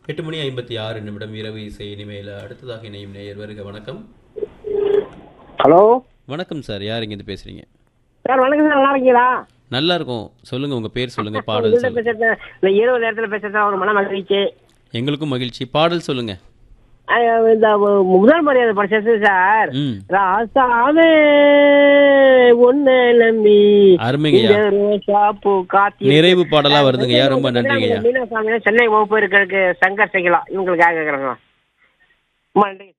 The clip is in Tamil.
எட்டு மணி ஐம்பத்தி ஆறு நிமிடம் இரவு இசை இனிமையில் அடுத்ததாக இணையும் நேயர் வருக வணக்கம் ஹலோ வணக்கம் சார் யார் இங்கேருந்து பேசுறீங்க சார் வணக்கம் சார் நல்லா இருக்கீங்களா நல்லா இருக்கும் சொல்லுங்க உங்க பேர் சொல்லுங்க பாடல் உங்கள்கிட்ட சொல்லுங்க பேசுறது இந்த இரவு நேரத்தில் பேசுறது ஒரு மன மகிழ்ச்சி எங்களுக்கும் மகிழ்ச்சி பாடல் சொல்லுங்க அஹ் இந்த முதல் மரியாதை படிச்சது சார் ம் ராசாவே ஒன்னு நம்பி அருமைங்கய்யா இந்த ரோசா பூ காத்தி நிறைவு பாடலா வருதுங்கய்யா ரொம்ப நன்றிங்கய்யா மீனாசாமி சென்னை வகுப்பு இருக்கிறதுக்கு சங்கர் செய்யலாம் இவங்களுக்காக கேட்குறாங்க ரொம்ப நன்றி